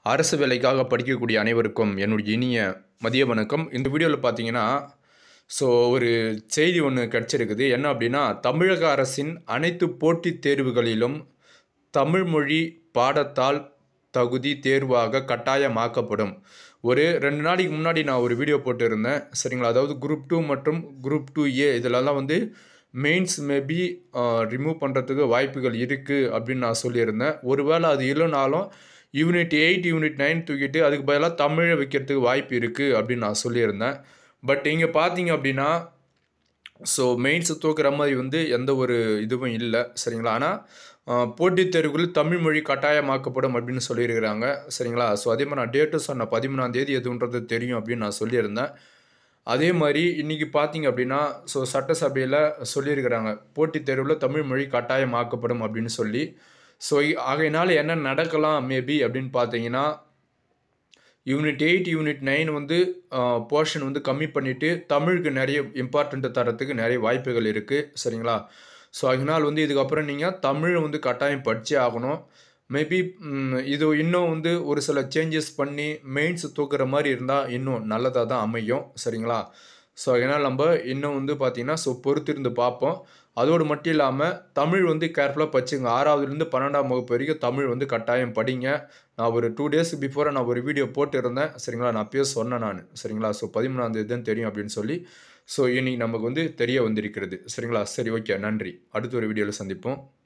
அரசு வேலைக்காக படிக்கக்கூடிய அனைவருக்கும் என்னுடைய இனிய மதிய வணக்கம் இந்த வீடியோவில் பார்த்தீங்கன்னா ஸோ ஒரு செய்தி ஒன்று கிடச்சிருக்குது என்ன அப்படின்னா தமிழக அரசின் அனைத்து போட்டித் தேர்வுகளிலும் தமிழ் மொழி பாடத்தால் தகுதி தேர்வாக கட்டாயமாக்கப்படும் ஒரு ரெண்டு நாளைக்கு முன்னாடி நான் ஒரு வீடியோ போட்டிருந்தேன் சரிங்களா அதாவது குரூப் டூ மற்றும் குரூப் டூ ஏ இதிலெல்லாம் வந்து மெயின்ஸ் மேபி ரிமூவ் பண்ணுறதுக்கு வாய்ப்புகள் இருக்குது அப்படின்னு நான் சொல்லியிருந்தேன் ஒருவேளை அது இல்லைனாலும் யூனிட் எயிட் யூனிட் நைன் தூக்கிட்டு அதுக்கு பதிலாக தமிழை வைக்கிறதுக்கு வாய்ப்பு இருக்குது அப்படின்னு நான் சொல்லியிருந்தேன் பட் இங்கே பார்த்தீங்க அப்படின்னா ஸோ மெயின்ஸ் தூக்குற மாதிரி வந்து எந்த ஒரு இதுவும் இல்லை சரிங்களா ஆனால் போட்டித் தேர்வுகளில் தமிழ் மொழி கட்டாயமாக்கப்படும் அப்படின்னு சொல்லியிருக்கிறாங்க சரிங்களா ஸோ அதே மாதிரி நான் டேட்டு சொன்ன பதிமூணாம் தேதி எதுன்றது தெரியும் அப்படின்னு நான் சொல்லியிருந்தேன் அதே மாதிரி இன்றைக்கி பார்த்தீங்க அப்படின்னா ஸோ சட்டசபையில் சொல்லியிருக்கிறாங்க போட்டித் தேர்வில் தமிழ் மொழி கட்டாயமாக்கப்படும் அப்படின்னு சொல்லி ஸோ ஆகையினால என்ன நடக்கலாம் மேபி அப்படின்னு பார்த்தீங்கன்னா யூனிட் எயிட் யூனிட் நைன் வந்து போர்ஷன் வந்து கம்மி பண்ணிவிட்டு தமிழுக்கு நிறைய இம்பார்ட்டண்ட்டு தரத்துக்கு நிறைய வாய்ப்புகள் இருக்குது சரிங்களா ஸோ அதனால் வந்து இதுக்கப்புறம் நீங்கள் தமிழ் வந்து கட்டாயம் படித்தே ஆகணும் மேபி இது இன்னும் வந்து ஒரு சில சேஞ்சஸ் பண்ணி மெயின்ஸ் தூக்குற மாதிரி இருந்தால் இன்னும் நல்லதாக தான் அமையும் சரிங்களா ஸோ அதனால் நம்ம இன்னும் வந்து பார்த்திங்கன்னா ஸோ பொறுத்திருந்து பார்ப்போம் அதோடு மட்டும் இல்லாமல் தமிழ் வந்து கேர்ஃபுல்லாக படிச்சுங்க ஆறாவதுலேருந்து பன்னெண்டாம் வகுப்பு வரைக்கும் தமிழ் வந்து கட்டாயம் படிங்க நான் ஒரு டூ டேஸ் பிஃபோராக நான் ஒரு வீடியோ போட்டிருந்தேன் சரிங்களா நான் அப்பயே சொன்னேன் நான் சரிங்களா ஸோ பதிமூணாந்தேதி தான் தெரியும் அப்படின்னு சொல்லி ஸோ இன்னைக்கு நமக்கு வந்து தெரிய வந்திருக்கிறது சரிங்களா சரி ஓகே நன்றி அடுத்த ஒரு வீடியோவில் சந்திப்போம்